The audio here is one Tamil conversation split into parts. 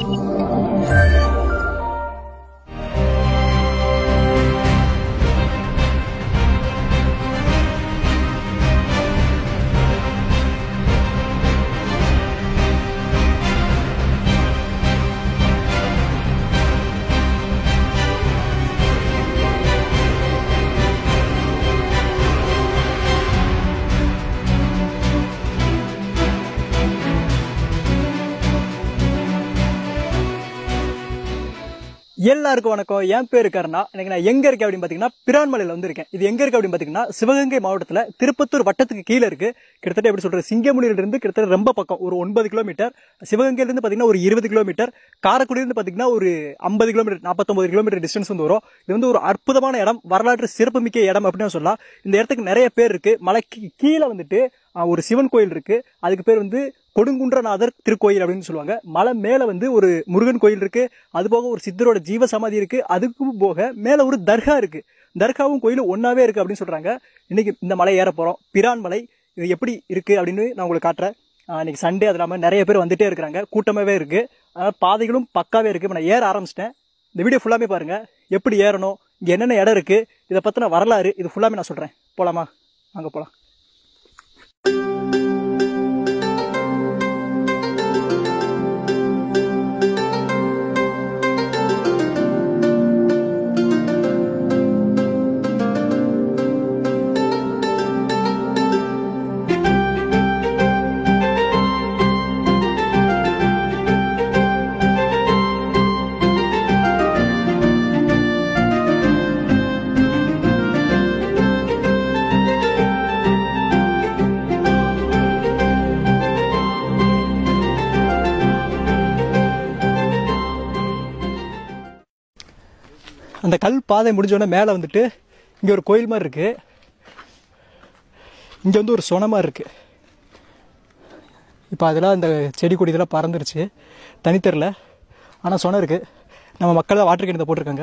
எல்லாருக்கும் வணக்கம் என் பேரு கருணா எனக்கு நான் எங்க இருக்கேன் அப்படின்னு பாத்தீங்கன்னா பிரான்மலையில வந்து இருக்கேன் இது எங்க இருக்கு அப்படின்னு பாத்தீங்கன்னா சிவகங்கை மாவட்டத்துல திருப்பத்தூர் வட்டத்துக்கு கீழே இருக்கு கிட்டத்தட்ட எப்படி சொல்றது சிங்கமுடியில இருந்து கிட்டத்தட்ட ரொம்ப பக்கம் ஒரு ஒன்பது கிலோமீட்டர் சிவகங்கையில இருந்து பாத்தீங்கன்னா ஒரு இருபது கிலோமீட்டர் காரைக்குடியில இருந்து பாத்தீங்கன்னா ஒரு ஐம்பது கிலோமீட்டர் நாற்பத்தொன்பது கிலோமீட்டர் டிஸ்டன்ஸ் வந்து வரும் இது வந்து ஒரு அற்புதமான இடம் வரலாற்று சிறப்புமிக்க இடம் அப்படின்னு சொல்லலாம் இந்த இடத்துக்கு நிறைய பேர் இருக்கு மலைக்கு கீழே வந்துட்டு ஆஹ், ஒரு சிவன் கோயில் இருக்கு அதுக்கு பேர் வந்து கொடுங்குன்றநாதர் திருக்கோயில் அப்படின்னு சொல்லுவாங்க மலை மேல வந்து ஒரு முருகன் கோயில் இருக்கு அது போக ஒரு சித்தரோட ஜீவ சமாதி இருக்கு அதுக்கும் போக மேல ஒரு தர்கா இருக்கு தர்காவும் கோயிலும் ஒன்னாவே இருக்கு அப்படின்னு சொல்றாங்க இன்னைக்கு இந்த மலை ஏற போறோம் பிரான் மலை இது எப்படி இருக்கு அப்படின்னு நான் உங்களுக்கு காட்டுறேன் ஆஹ், இன்னைக்கு சண்டே அது இல்லாம நிறைய பேர் வந்துட்டே இருக்கிறாங்க கூட்டமாவே இருக்கு அதனால பாதைகளும் பக்காவே இருக்கு இப்ப நான் ஏற ஆரம்பிச்சிட்டேன் இந்த வீடியோ ஃபுல்லாமே பாருங்க எப்படி ஏறணும் இங்க என்னென்ன இடம் இருக்கு இதை பத்தின வரலாறு இது ஃபுல்லாமே நான் சொல்றேன் போலாமா அங்க போலாம் அந்த கல் பாதை முடிஞ்சோடனே மேலே வந்துட்டு இங்கே ஒரு கோயில் மாதிரி இருக்கு இங்கே வந்து ஒரு சொன மாதிரி இருக்கு இப்போ அதெல்லாம் இந்த செடி கொடி இதெல்லாம் பறந்துருச்சு தனித்தரில் ஆனால் சொன இருக்கு நம்ம மக்கள் தான் வாட்டர் கேன் போட்டிருக்காங்க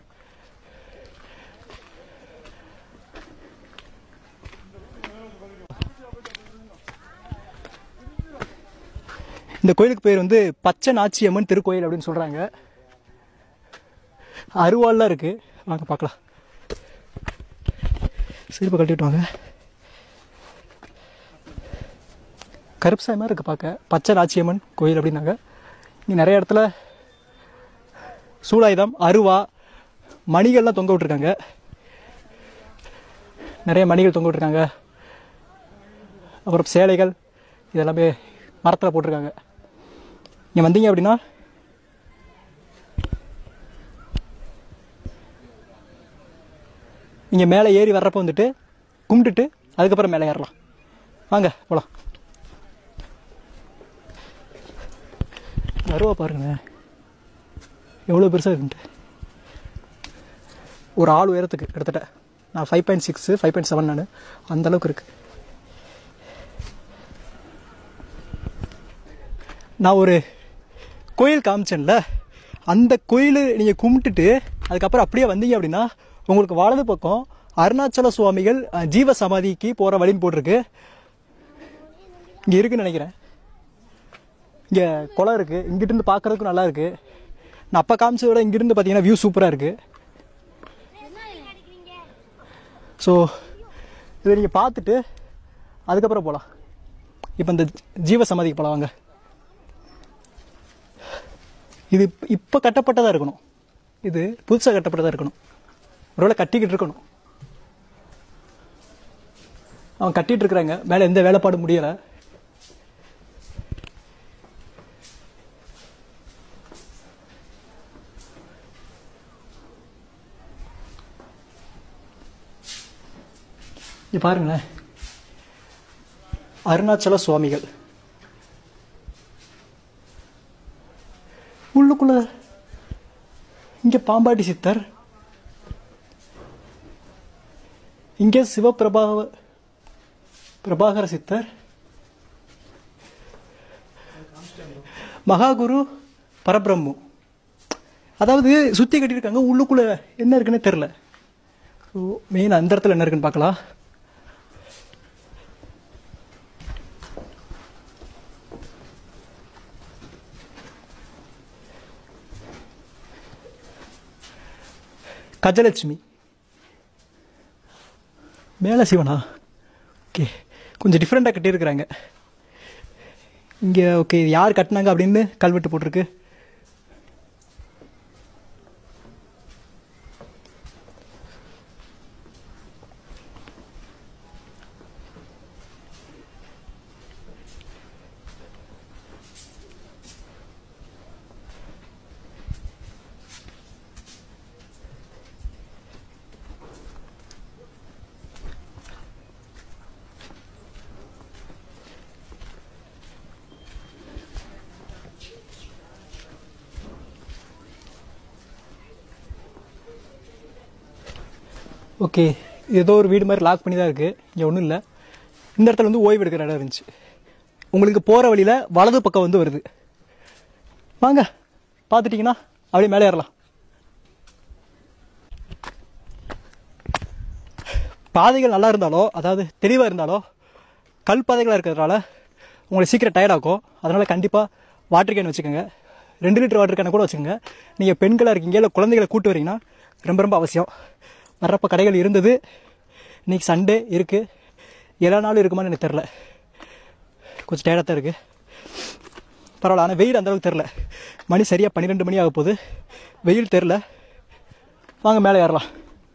இந்த கோயிலுக்கு பேர் வந்து பச்சை நாச்சியம்மன் திருக்கோயில் அப்படின்னு சொல்கிறாங்க அருவாள்லாம் இருக்கு வாங்க பார்க்கலாம் சிரிப்பை கட்டிட்டு வாங்க கருப்பு சாய் மாதிரி இருக்கு பார்க்க பச்சை நாச்சியம்மன் கோயில் அப்படின்னாங்க இங்கே நிறைய இடத்துல சூலாயுதம் அருவா மணிகள்லாம் தொங்க விட்டுருக்காங்க நிறைய மணிகள் தொங்க விட்டுருக்காங்க அப்புறம் சேலைகள் இதெல்லாமே மரத்தில் போட்டிருக்காங்க இங்கே வந்தீங்க அப்படின்னா நீங்கள் மேலே ஏறி வர்றப்போ வந்துட்டு கும்பிட்டுட்டு அதுக்கப்புறம் மேலே ஏறலாம் வாங்க போகலாம் அருவா பாருங்களேன் எவ்வளோ பெருசாக இருக்குன்ட்டு ஒரு ஆள் உயரத்துக்கு கிட்டத்தட்ட நான் five point six five point seven நான் அந்த அளவுக்கு இருக்கு நான் ஒரு கோயில் காமிச்சேன்ல அந்த கோயில் நீங்கள் கும்பிட்டுட்டு அதுக்கப்புறம் அப்படியே வந்தீங்க அப்படின்னா உங்களுக்கு வலது பக்கம் அருணாச்சல சுவாமிகள் அஹ், ஜீவ சமாதிக்கு போகிற வழின்னு போட்டிருக்கு இங்கே இருக்குன்னு நினைக்கிறேன் இங்கே குளம் இருக்குது இங்கிட்டு இருந்து பார்க்கறதுக்கும் நல்லா இருக்கு நான் அப்போ காமிச்சதை விட இங்கிருந்து பார்த்தீங்கன்னா வியூ சூப்பராக இருக்குது ஸோ இதை நீங்கள் பார்த்துட்டு அதுக்கப்புறம் போகலாம் இப்போ இந்த ஜீவ சமாதிக்கு போகலாம் வாங்க இது இப்ப- இப்போ கட்டப்பட்டதாக இருக்கணும் இது புதுசாக கட்டப்பட்டதாக இருக்கணும் ஒருவேளை கட்டிக்கிட்டு இருக்கணும் அவன் கட்டிட்டு இருக்கிறாங்க மேலே எந்த வேலைப்பாடும் முடியலை இங்க பாருங்களேன் அருணாச்சல சுவாமிகள் உள்ளுக்குள்ள இங்க பாம்பாட்டி சித்தர் இங்கே சிவபிரபாவ பிரபாகர சித்தர் மகாகுரு பரபிரம்மு அதாவது சுத்தி கட்டியிருக்காங்க உள்ளுக்குள்ள என்ன இருக்குன்னு தெரில மெயின் அந்த இடத்துல என்ன இருக்குன்னு பார்க்கலாம் கஜலட்சுமி மேலே சிவனா ஓகே கொஞ்சம் டிஃப்ரெண்ட்டாக கட்டியிருக்கிறாங்க இங்கே ஓகே இது யார் கட்டினாங்க அப்படின்னு கல்வெட்டு போட்டிருக்கு ஓகே ஏதோ ஒரு வீடு மாதிரி லாக் பண்ணி தான் இருக்குது இங்கே ஒன்றும் இல்லை இந்த இடத்துல வந்து ஓய்வு எடுக்கிற இடம் இருந்துச்சு உங்களுக்கு போகிற வழியில் வலது பக்கம் வந்து வருது வாங்க பார்த்துட்டிங்கன்னா அப்படியே மேலே ஏறலாம் பாதைகள் நல்லா இருந்தாலோ அதாவது தெளிவாக இருந்தாலோ கல் பாதைகளாக இருக்கிறதுனால உங்களுக்கு சீக்கிரம் டயர்ட் ஆகும் அதனால் கண்டிப்பாக வாட்டர் கேன் வச்சுக்கோங்க ரெண்டு லிட்டர் வாட்டர் கேனை கூட வச்சுக்கோங்க நீங்கள் பெண்களாக இருக்கீங்க இல்லை குழந்தைகளை கூட்டு வரீங்கன்னா ரொம்ப ரொம்ப அவசியம் வர்றப்ப கடைகள் இருந்தது இன்னைக்கு சண்டே இருக்குது எல்லா நாளும் இருக்குமான்னு எனக்கு தெரில கொஞ்சம் டயர்டாக தான் இருக்குது பரவாயில்ல ஆனால் வெயில் அந்தளவுக்கு தெரில மணி சரியாக பன்னிரெண்டு மணி ஆக போகுது வெயில் தெரில வாங்க மேலே ஏறலாம்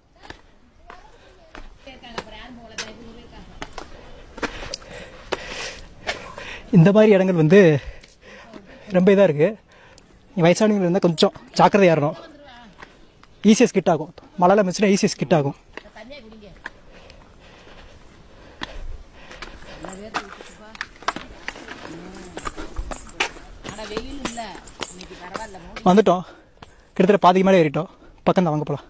இந்த மாதிரி இடங்கள் வந்து ரொம்ப இதாக இருக்குது வயசானவங்க இருந்தால் கொஞ்சம் ஜாக்கிரதையாக ஏறணும் ஈஸியாக ஸ்கிட் ஆகும் மழையில் மிச்சுனா ஈஸியாக ஸ்கிட் ஆகும் ஆனா வெயில் இல்ல இன்னைக்கு பரவாயில்ல வந்துட்டோம் கிட்டத்தட்ட பாதிக்கு மேலே ஏறிட்டோம் பக்கம் தான் வாங்க போகலாம்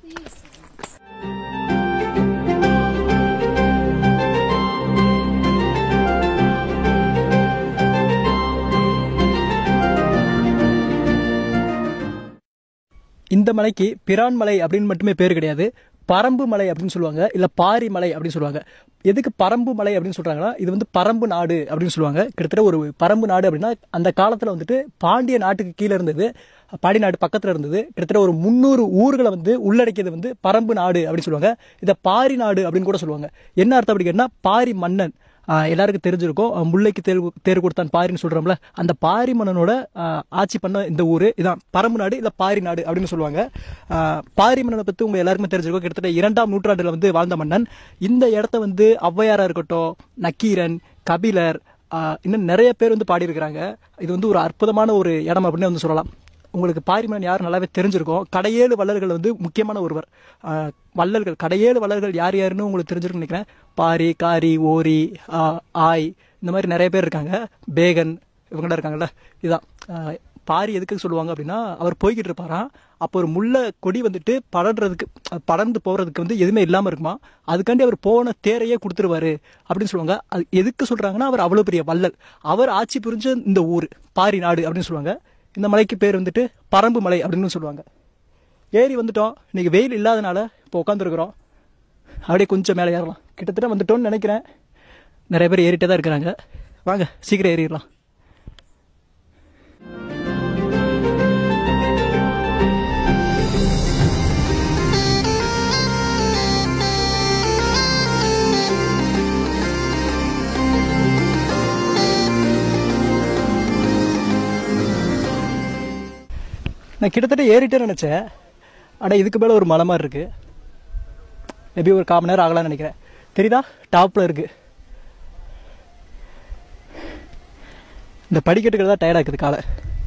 இந்த மலைக்கு பிரான் மலை அப்படின்னு மட்டுமே பேர் கிடையாது பரம்பு மலை அப்படின்னு சொல்லுவாங்க இல்ல பாரி மலை அப்படின்னு சொல்லுவாங்க எதுக்கு பரம்பு மலை அப்படின்னு சொல்றாங்கன்னா இது வந்து பரம்பு நாடு அப்படின்னு சொல்லுவாங்க கிட்டத்தட்ட ஒரு பரம்பு நாடு அப்படின்னா அந்த காலத்துல வந்துட்டு பாண்டிய நாட்டுக்கு கீழே இருந்தது பாடி நாடு பக்கத்துல இருந்தது கிட்டத்தட்ட ஒரு முந்நூறு ஊர்களை வந்து உள்ளடக்கியது வந்து பரம்பு நாடு அப்படின்னு சொல்லுவாங்க இதை பாரி நாடு அப்படின்னு கூட சொல்லுவாங்க என்ன அர்த்தம் அப்படி கேட்டா பாரி மன்னன் ஆஹ் எல்லாருக்கும் தெரிஞ்சிருக்கும் அஹ் முல்லைக்கு தேர் தேர் கொடுத்தான் பாரின்னு சொல்றோம்ல அந்த பாரி மன்னனோட ஆஹ் ஆட்சி பண்ண இந்த ஊர் இதான் பரம்பு நாடு இல்ல பாரி நாடு அப்படின்னு சொல்லுவாங்க ஆஹ் பாரி மன்னனை பத்தி உங்க எல்லாருக்குமே தெரிஞ்சிருக்கும் கிட்டத்தட்ட இரண்டாம் நூற்றாண்டுல வந்து வாழ்ந்த மன்னன் இந்த இடத்த வந்து ஔவையாரா இருக்கட்டும் நக்கீரன் கபிலர் ஆஹ் இன்னும் நிறைய பேர் வந்து பாடியிருக்கிறாங்க இது வந்து ஒரு அற்புதமான ஒரு இடம் அப்படின்னு வந்து சொல்லலாம் உங்களுக்கு பாரிமன் யார் நல்லாவே தெரிஞ்சிருக்கும் கடையேழு வள்ளல்கள் வந்து முக்கியமான ஒருவர் ஆஹ் வள்ளல்கள் கடையேழு வள்ளல்கள் யார் யாருன்னு உங்களுக்கு தெரிஞ்சிருக்குன்னு நினைக்கிறேன் பாரி காரி ஓரி ஆஹ் ஆய் இந்த மாதிரி நிறைய பேர் இருக்காங்க பேகன் இவங்களாம் இருக்காங்கல்ல இதான் ஆஹ் பாரி எதுக்கு சொல்லுவாங்க அப்படின்னா அவர் போய்கிட்டு இருப்பாராம் அப்போ ஒரு முல்லை கொடி வந்துட்டு படர்றதுக்கு அஹ் படர்ந்து போறதுக்கு வந்து எதுவுமே இல்லாம இருக்குமா அதுக்காண்டி அவர் போன தேரையே கொடுத்துருவாரு அப்படின்னு சொல்லுவாங்க அது எதுக்கு சொல்றாங்கன்னா அவர் அவ்வளவு பெரிய வள்ளல் அவர் ஆட்சி புரிஞ்ச இந்த ஊர் பாரி நாடு அப்படின்னு சொல்லுவாங்க இந்த மலைக்கு பேர் வந்துட்டு பரம்பு மலை அப்படின்னு சொல்லுவாங்க ஏறி வந்துட்டோம் இன்னைக்கு வெயில் இல்லாதனால இப்போ உட்காந்துருக்குறோம் அப்படியே கொஞ்சம் மேலே ஏறலாம் கிட்டத்தட்ட வந்துட்டோம்னு நினைக்கிறேன் நிறைய பேர் ஏறிட்டே தான் இருக்கிறாங்க வாங்க சீக்கிரம் ஏறிடலாம் நான் கிட்டத்தட்ட ஏறிட்டேன்னு நினச்சேன் ஆனால் இதுக்கு மேலே ஒரு மலை மாதிரி இருக்கு மேபி ஒரு கால் மணி நேரம் ஆகலாம்னு நினைக்கிறேன் தெரியுதா டாப்பில் இருக்கு இந்த படிக்கட்டுகள் தான் டயர்டாக இருக்குது காலை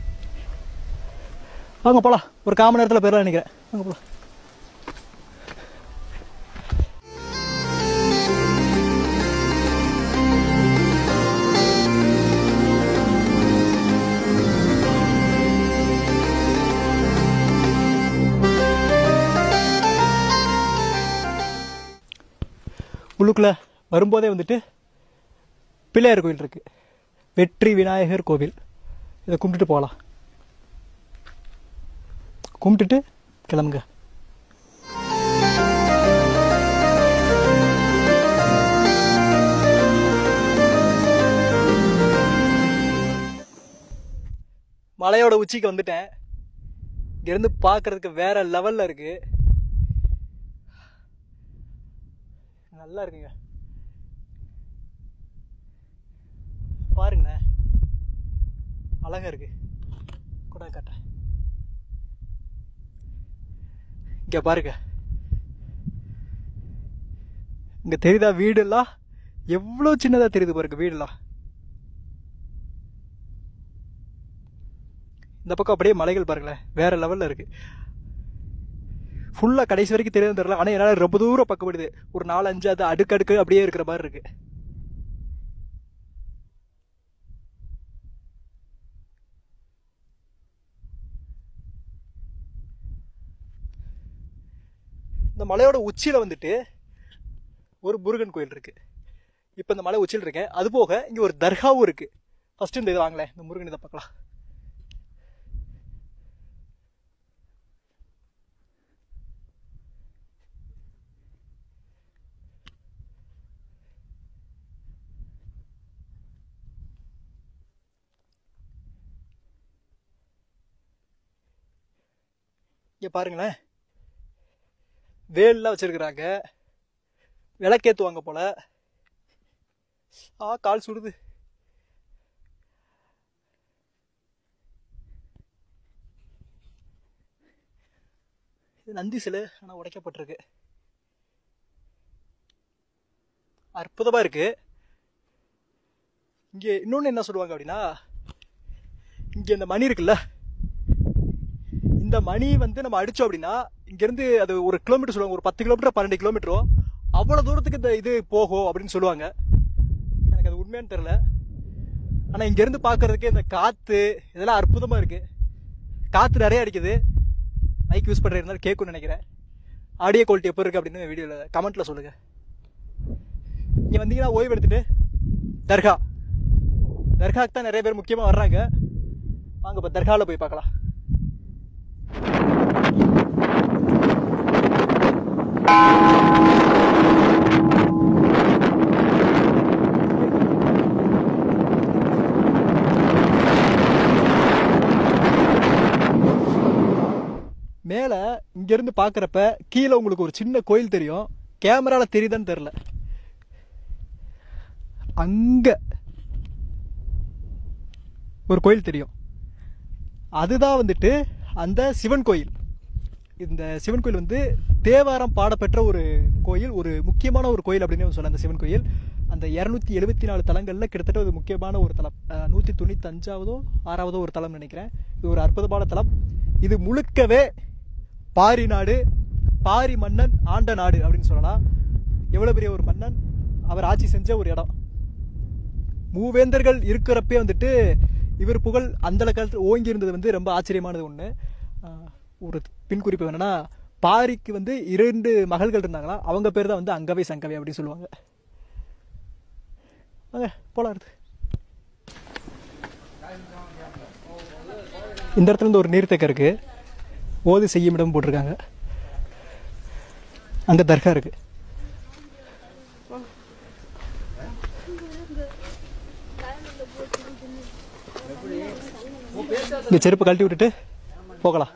வாங்க போகலாம் ஒரு கால் மணி நேரத்தில் போயிடலாம் நினைக்கிறேன் வாங்க போகலாம் உள்ளுக்குள்ள வரும்போதே வந்துட்டு பிள்ளையார் கோயில் இருக்கு வெற்றி விநாயகர் கோவில் இதை கும்பிட்டுட்டு போகலாம் கும்பிட்டுட்டு கிளம்புங்க மலையோட உச்சிக்கு வந்துட்டேன் இங்கேருந்து பார்க்கறதுக்கு வேற லெவல்ல இருக்கு நல்லா இருக்குங்க பாருங்களேன் அழகா இருக்கு கூட காட்டுறேன் இங்க பாருங்க இங்க தெரியுதா வீடெல்லாம் எவ்வளவு சின்னதா தெரியுது பாருங்க வீடெல்லாம் இந்த பக்கம் அப்படியே மலைகள் பாருங்களேன் வேற லெவல்ல இருக்கு ஃபுல்லா கடைசி வரைக்கும் தெரியாது தெரியல ஆனா என்னால ரொம்ப தூரம் பக்கப்படுது ஒரு நாலு அஞ்சு அது அடுக்கு அடுக்கு அப்படியே இருக்கிற மாதிரி இருக்கு இந்த மலையோட உச்சியில வந்துட்டு ஒரு முருகன் கோயில் இருக்கு இப்போ இந்த மலை உச்சியில் இருக்கேன் அது போக இங்க ஒரு தர்காவும் இருக்கு ஃபர்ஸ்ட் இந்த இது வாங்களேன் இந்த முருகன் இதை பார்க்கலாம் இங்க பாருங்களேன் வேல்லாம் வச்சிருக்கிறாங்க விளக்கேத்துவாங்க போல ஆ கால் சுடுது இது நந்தி சிலை ஆனா உடைக்கப்பட்டிருக்கு அற்புதமா இருக்கு இங்க இன்னொன்னு என்ன சொல்லுவாங்க அப்படின்னா இங்க இந்த மணி இருக்குல்ல இந்த மணி வந்து நம்ம அடிச்சோம் அப்படின்னா இங்க இருந்து அது ஒரு கிலோமீட்டர் சொல்லுவாங்க ஒரு பத்து கிலோமீட்டர் பன்னெண்டு கிலோமீட்டரோ அவ்வளவு தூரத்துக்கு இந்த இது போகும் அப்படின்னு சொல்லுவாங்க எனக்கு அது உண்மையான்னு தெரியல ஆனா இங்க இருந்து பாக்குறதுக்கு இந்த காத்து இதெல்லாம் அற்புதமா இருக்கு காத்து நிறைய அடிக்குது மைக் யூஸ் பண்ற இருந்தாலும் கேட்கும்னு நினைக்கிறேன் ஆடியோ குவாலிட்டி எப்போ இருக்கு அப்படின்னு வீடியோல கமெண்ட்ல சொல்லுங்க இங்க வந்தீங்கன்னா ஓய்வு எடுத்துட்டு தர்கா தர்காக்கு தான் நிறைய பேர் முக்கியமா வர்றாங்க வாங்க இப்போ தர்காவில் போய் பார்க்கலாம் மேல இங்க இருந்து பாக்குறப்ப கீழே உங்களுக்கு ஒரு சின்ன கோயில் தெரியும் கேமரால தெரியுதான்னு தெரியல அங்க ஒரு கோயில் தெரியும் அதுதான் வந்துட்டு அந்த சிவன் கோயில் இந்த சிவன் கோயில் வந்து தேவாரம் பாடப்பெற்ற ஒரு கோயில் ஒரு முக்கியமான ஒரு கோயில் அப்படின்னு சொல்லலாம் அந்த சிவன் கோயில் அந்த இரநூத்தி எழுபத்தி நாலு தலங்களில் கிட்டத்தட்ட ஒரு முக்கியமான ஒரு தலம் அஹ், நூத்தி தொண்ணூத்தி அஞ்சாவதோ ஆறாவதோ ஒரு தலம் நினைக்கிறேன் இது ஒரு அற்புதமான தலம் இது முழுக்கவே பாரி நாடு பாரி மன்னன் ஆண்ட நாடு அப்படின்னு சொல்லலாம் எவ்வளவு பெரிய ஒரு மன்னன் அவர் ஆட்சி செஞ்ச ஒரு இடம் மூவேந்தர்கள் இருக்கிறப்பே வந்துட்டு இவர் புகழ் அந்த காலத்தில் ஓங்கி இருந்தது வந்து ரொம்ப ஆச்சரியமானது ஒன்று ஒரு பின் குறிப்பு வேணும்னா பாரிக்கு வந்து இரண்டு மகள்கள் இருந்தாங்களா அவங்க பேர் தான் வந்து அங்கவை சங்கவை அப்படின்னு சொல்லுவாங்க வாங்க போலாம் அடுத்து இந்த இடத்துல இருந்து ஒரு நீர்த்தேக்கம் இருக்கு ஓதி செய்யும் இடம் போட்டிருக்காங்க அங்க தர்கா இருக்கு இந்த செருப்பு கழட்டி விட்டுட்டு போகலாம்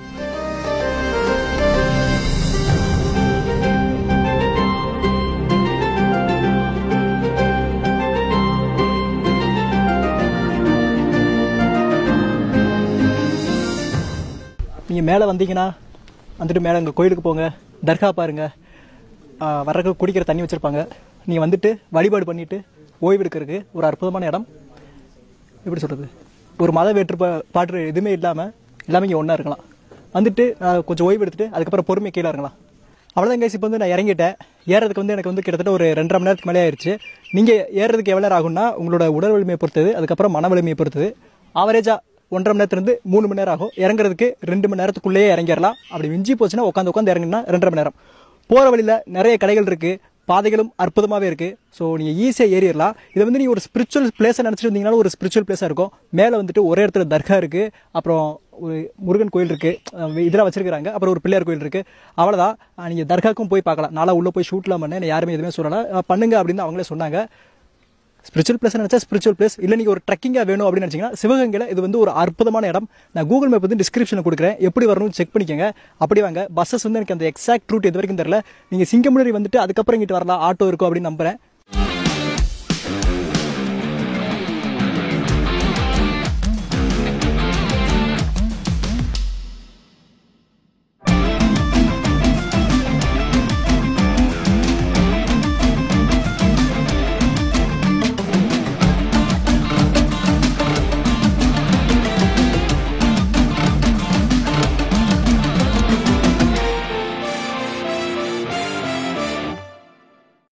நீங்க மேலே வந்தீங்கன்னா வந்துட்டு மேலே இங்கே கோயிலுக்கு போங்க தர்கா பாருங்க ஆ, வர்றதுக்கு குடிக்கிற தண்ணி வச்சிருப்பாங்க நீங்க வந்துட்டு வழிபாடு பண்ணிட்டு ஓய்வு எடுக்கிறதுக்கு ஒரு அற்புதமான இடம் எப்படி சொல்றது ஒரு மத வேற்று பாட்டு எதுவுமே இல்லாம எல்லாமே இங்கே ஒன்றா இருக்கலாம் வந்துட்டு நான் கொஞ்சம் ஓய்வு எடுத்துட்டு அதுக்கப்புறம் பொறுமை கீழே இறங்கலாம் அவ்வளோதான் கைஸ் இப்போ வந்து நான் இறங்கிட்டேன் ஏறதுக்கு வந்து எனக்கு வந்து கிட்டத்தட்ட ஒரு ரெண்டரை மணி நேரத்துக்கு மேலே ஆயிடுச்சு நீங்கள் ஏறுறதுக்கு எவ்வளோ நேரம் ஆகும்னா உங்களோட உடல் வலிமையை பொறுத்தது அதுக்கப்புறம் மன வலிமையை பொறுத்தது ஆவரேஜாக ஒன்றரை மணி நேரத்துலேருந்து மூணு மணி நேரம் ஆகும் இறங்குறதுக்கு ரெண்டு மணி நேரத்துக்குள்ளேயே இறங்கிடலாம் அப்படி மிஞ்சி போச்சுன்னா உட்காந்து உட்காந்து இறங்கினா ரெண்டரை மணி நேரம் போகிற வழியில் நிறைய கடைகள் இருக்குது பாதைகளும் அற்புதமாகவே இருக்குது ஸோ நீங்கள் ஈஸியாக ஏறிடலாம் இதை வந்து நீங்கள் ஒரு ஸ்பிரிச்சுவல் பிளேஸை நினச்சிட்டு இருந்தீங்கனாலும் ஒரு ஸ்பிரிச்சுவல் பிளேஸாக இருக்கும் மேலே வந்துட்டு ஒரே இடத்துல தர்கா இருக்குது அப்புறம் ஒரு முருகன் கோயில் இருக்குது இதெல்லாம் வச்சிருக்காங்க அப்புறம் ஒரு பிள்ளையார் கோயில் இருக்குது அவ்வளோதான் நீங்கள் தர்காக்கும் போய் பார்க்கலாம் நாளா உள்ளே போய் ஷூட்லாம் பண்ணேன் என்னை யாருமே எதுவுமே சொல்லலை அஹ் பண்ணுங்க அப்படின்னு அவங்களே சொன்னாங்க ஸ்பிரிச்சுவல் பிளேஸ் நினச்சா ஸ்பிரிச்சுவல் பிளேஸ் இல்லை நீங்கள் ஒரு ட்ரெக்கிங்காக வேணும் அப்படின்னு நினச்சிங்கன்னா சிவகங்கையில் இது வந்து ஒரு அற்புதமான இடம் நான் கூகுள் மேப் வந்து டிஸ்கிரிப்ஷனில் கொடுக்குறேன் எப்படி வரணும்னு செக் பண்ணிக்கோங்க அப்படி வாங்க பஸ்ஸஸ் வந்து எனக்கு அந்த எக்ஸாக்ட் ரூட் இது வரைக்கும் தெரியல நீங்கள் சிங்கமுனரி வந்துட்டு அதுக்கப்புறம் இங்கிட்டு வரலாம் ஆட்டோ இருக்கும் அப்படின்னு நம்புறேன்